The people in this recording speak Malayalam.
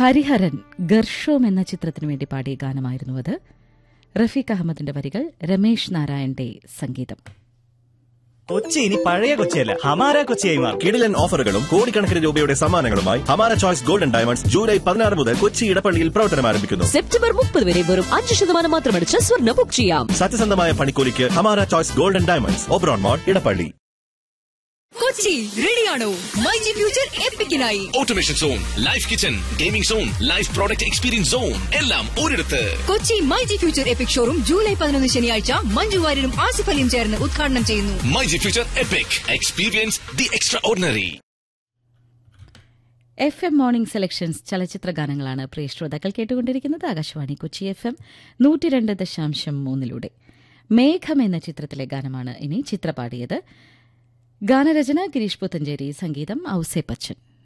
ഹരിഹരൻ ഗർഷോം എന്ന ചിത്രത്തിനു വേണ്ടി പാടിയ ഗാനമായിരുന്നു അത് റഫീഖ് അഹമ്മദിന്റെ വരികൾ രമേശ് നാരായണന്റെ സംഗീതം കൊച്ചി ഇനി പഴയ കൊച്ചിയല്ല ഹമാര കൊച്ചിയായി മാറും കിടിലൻ ഓഫറുകളും കോടിക്കണക്കിന് രൂപയുടെ സമ്മാനങ്ങളുമായി ഹമാര ചോയ്സ് ഗോൾഡൻ ഡയമണ്ട്സ് ജൂലൈ പതിനാറ് മുതൽ കൊച്ചി ഇടപ്പള്ളിയിൽ പ്രവർത്തനം ആരംഭിക്കുന്നു സെപ്റ്റംബർ മുപ്പത് വരെ വെറും അഞ്ച് ശതമാനം മാത്രമടിച്ച് സ്വർണ്ണ ബുക്ക് ചെയ്യാം സത്യസന്ധമായ പണിക്കൂലിക്ക് ഹമാര choice golden diamonds Oberon mall Edappally Kochi റെഡിയാണോ മൈ ജി ഫ്യൂച്ചർ എപ്പിക്കിനായി automation zone life kitchen gaming zone life product experience zone എല്ലാം ഒരിടത്ത് Kochi my G future epic showroom July പതിനൊന്ന് ശനിയാഴ്ച മഞ്ജു വാര്യരും ആസിഫ് അലിയും ചേർന്ന് ഉദ്ഘാടനം ചെയ്യുന്നു my G future epic experience the extraordinary F M morning selections ചലച്ചിത്ര ഗാനങ്ങളാണ് പ്രിയ ശ്രോതാക്കൾ കേട്ടുകൊണ്ടിരിക്കുന്നത് ആകാശവാണി കൊച്ചി എഫ് എം നൂറ്റി രണ്ട് ദശാംശം മൂന്നിലൂടെ മേഘം എന്ന ചിത്രത്തിലെ ഗാനമാണ് ഇനി ചിത്ര പാടിയത് ഗാനരചന ഗിരീഷ് പുത്തഞ്ചേരി സംഗീതം ഔസേ പച്ചൻ